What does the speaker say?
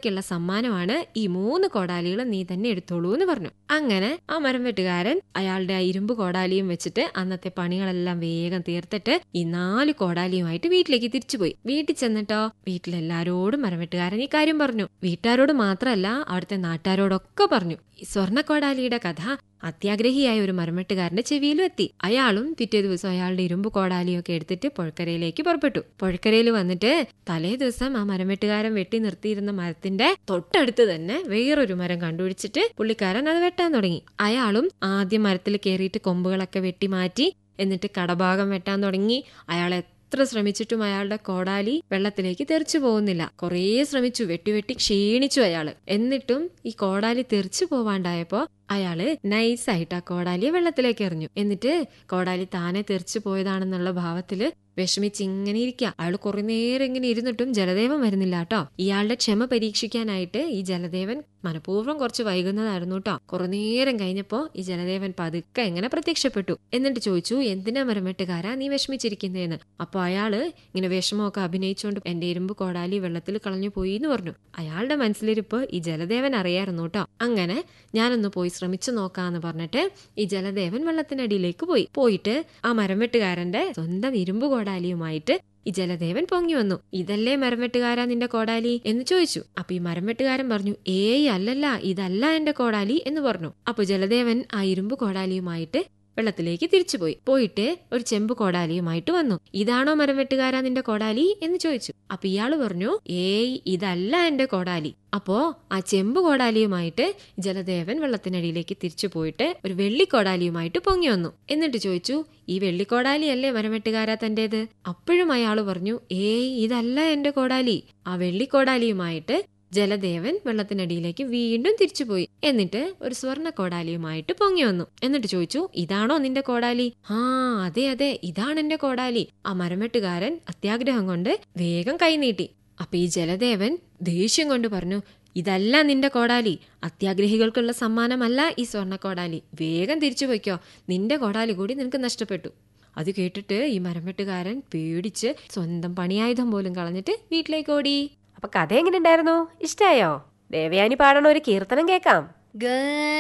എനിക്കുള്ള സമ്മാനമാണ് ഈ മൂന്ന് കോടാലികൾ നീ തന്നെ എടുത്തോളൂ എന്ന് പറഞ്ഞു അങ്ങനെ ആ മരം വെട്ടുകാരൻ അയാളുടെ ആ ഇരുമ്പ് കോടാലിയും വെച്ചിട്ട് അന്നത്തെ പണികളെല്ലാം വേഗം തീർത്തിട്ട് ഈ നാല് കോടാലിയുമായിട്ട് വീട്ടിലേക്ക് തിരിച്ചുപോയി വീട്ടിൽ ചെന്നിട്ടോ വീട്ടിലെല്ലാരോടും മരം വെട്ടുകാരൻ ഈ കാര്യം പറഞ്ഞു വീട്ടുകാരോട് മാത്രമല്ല അവിടുത്തെ നാട്ടുകാരോടൊക്കെ പറഞ്ഞു ഈ സ്വർണ്ണ കോടാലിയുടെ കഥ അത്യാഗ്രഹിയായ ഒരു മരമെട്ടുകാരന്റെ ചെവിയിലും എത്തി അയാളും പിറ്റേ ദിവസം അയാളുടെ ഇരുമ്പ് കോടാലിയൊക്കെ എടുത്തിട്ട് പുഴക്കരയിലേക്ക് പുറപ്പെട്ടു പുഴക്കരയിൽ വന്നിട്ട് തലേ ദിവസം ആ മരമെട്ടുകാരൻ വെട്ടി നിർത്തിയിരുന്ന മരത്തിന്റെ തൊട്ടടുത്ത് തന്നെ വേറൊരു മരം കണ്ടുപിടിച്ചിട്ട് പുള്ളിക്കാരൻ അത് വെട്ടാൻ തുടങ്ങി അയാളും ആദ്യം മരത്തിൽ കയറിയിട്ട് കൊമ്പുകളൊക്കെ വെട്ടി മാറ്റി എന്നിട്ട് കടഭാഗം വെട്ടാൻ തുടങ്ങി അയാൾ എത്ര ശ്രമിച്ചിട്ടും അയാളുടെ കോടാലി വെള്ളത്തിലേക്ക് തെറിച്ചു പോകുന്നില്ല കുറേ ശ്രമിച്ചു വെട്ടി വെട്ടി ക്ഷീണിച്ചു അയാള് എന്നിട്ടും ഈ കോടാലി തെറിച്ചു പോവാണ്ടായപ്പോ അയാള് നൈസായിട്ട് ആ കോടാലിയെ വെള്ളത്തിലേക്ക് എറിഞ്ഞു എന്നിട്ട് കോടാലി താനെ തെറിച്ചു പോയതാണെന്നുള്ള ഭാവത്തില് വിഷമിച്ച് ഇങ്ങനെ ഇരിക്കുക അയാൾ കുറെ നേരം ഇങ്ങനെ ഇരുന്നിട്ടും ജലദേവൻ വരുന്നില്ല കേട്ടോ ഇയാളുടെ ക്ഷമ പരീക്ഷിക്കാനായിട്ട് ഈ ജലദേവൻ മനഃപൂർവ്വം കുറച്ച് വൈകുന്നതായിരുന്നു കേട്ടോ കുറെ നേരം കഴിഞ്ഞപ്പോ ഈ ജലദേവൻ പതുക്കെ എങ്ങനെ പ്രത്യക്ഷപ്പെട്ടു എന്നിട്ട് ചോദിച്ചു എന്തിനാ മരമെട്ടുകാരാ നീ വിഷമിച്ചിരിക്കുന്നതെന്ന് അപ്പൊ അയാള് ഇങ്ങനെ വിഷമമൊക്കെ അഭിനയിച്ചുകൊണ്ട് എന്റെ ഇരുമ്പ് കോടാലി വെള്ളത്തിൽ കളഞ്ഞു പോയി എന്ന് പറഞ്ഞു അയാളുടെ മനസ്സിലിരിപ്പ് ഈ ജലദേവൻ അറിയായിരുന്നു കേട്ടോ അങ്ങനെ ഞാനൊന്ന് പോയി ശ്രമിച്ചു നോക്കാന്ന് പറഞ്ഞിട്ട് ഈ ജലദേവൻ വെള്ളത്തിനടിയിലേക്ക് പോയി പോയിട്ട് ആ മരംവെട്ടുകാരന്റെ സ്വന്തം ഇരുമ്പ് കോടാലിയുമായിട്ട് ഈ ജലദേവൻ പൊങ്ങി വന്നു ഇതല്ലേ മരംവെട്ടുകാരാ നിന്റെ കോടാലി എന്ന് ചോദിച്ചു അപ്പൊ ഈ മരംവെട്ടുകാരൻ പറഞ്ഞു ഏയ് അല്ലല്ല ഇതല്ല എന്റെ കോടാലി എന്ന് പറഞ്ഞു അപ്പൊ ജലദേവൻ ആ ഇരുമ്പ് കോടാലിയുമായിട്ട് വെള്ളത്തിലേക്ക് തിരിച്ചുപോയി പോയിട്ട് ഒരു ചെമ്പ് കോടാലിയുമായിട്ട് വന്നു ഇതാണോ മരം വെട്ടുകാരാ നിന്റെ കോടാലി എന്ന് ചോദിച്ചു അപ്പൊ ഇയാള് പറഞ്ഞു ഏയ് ഇതല്ല എന്റെ കോടാലി അപ്പോ ആ ചെമ്പ് കോടാലിയുമായിട്ട് ജലദേവൻ വെള്ളത്തിനടിയിലേക്ക് തിരിച്ചു പോയിട്ട് ഒരു വെള്ളിക്കോടാലിയുമായിട്ട് പൊങ്ങി വന്നു എന്നിട്ട് ചോദിച്ചു ഈ വെള്ളിക്കോടാലിയല്ലേ മരമെട്ടുകാരാ തന്റേത് അപ്പോഴും അയാള് പറഞ്ഞു ഏയ് ഇതല്ല എന്റെ കോടാലി ആ വെള്ളിക്കോടാലിയുമായിട്ട് ജലദേവൻ വെള്ളത്തിനടിയിലേക്ക് വീണ്ടും തിരിച്ചുപോയി എന്നിട്ട് ഒരു സ്വർണ്ണ കോടാലിയുമായിട്ട് പൊങ്ങി വന്നു എന്നിട്ട് ചോദിച്ചു ഇതാണോ നിന്റെ കോടാലി ആ അതെ അതെ ഇതാണ് എന്റെ കോടാലി ആ മരമെട്ടുകാരൻ അത്യാഗ്രഹം കൊണ്ട് വേഗം കൈനീട്ടി അപ്പൊ ഈ ജലദേവൻ ദേഷ്യം കൊണ്ട് പറഞ്ഞു ഇതല്ല നിന്റെ കോടാലി അത്യാഗ്രഹികൾക്കുള്ള സമ്മാനമല്ല ഈ സ്വർണ്ണ കോടാലി വേഗം തിരിച്ചു പോയിക്കോ നിന്റെ കോടാലി കൂടി നിനക്ക് നഷ്ടപ്പെട്ടു അത് കേട്ടിട്ട് ഈ മരമെട്ടുകാരൻ പേടിച്ച് സ്വന്തം പണിയായുധം പോലും കളഞ്ഞിട്ട് വീട്ടിലേക്ക് ഓടി അപ്പൊ കഥ എങ്ങനെ ഉണ്ടായിരുന്നു ഇഷ്ടായോ ദേവയാനി പാടണ ഒരു കീർത്തനം കേക്കാം ഗ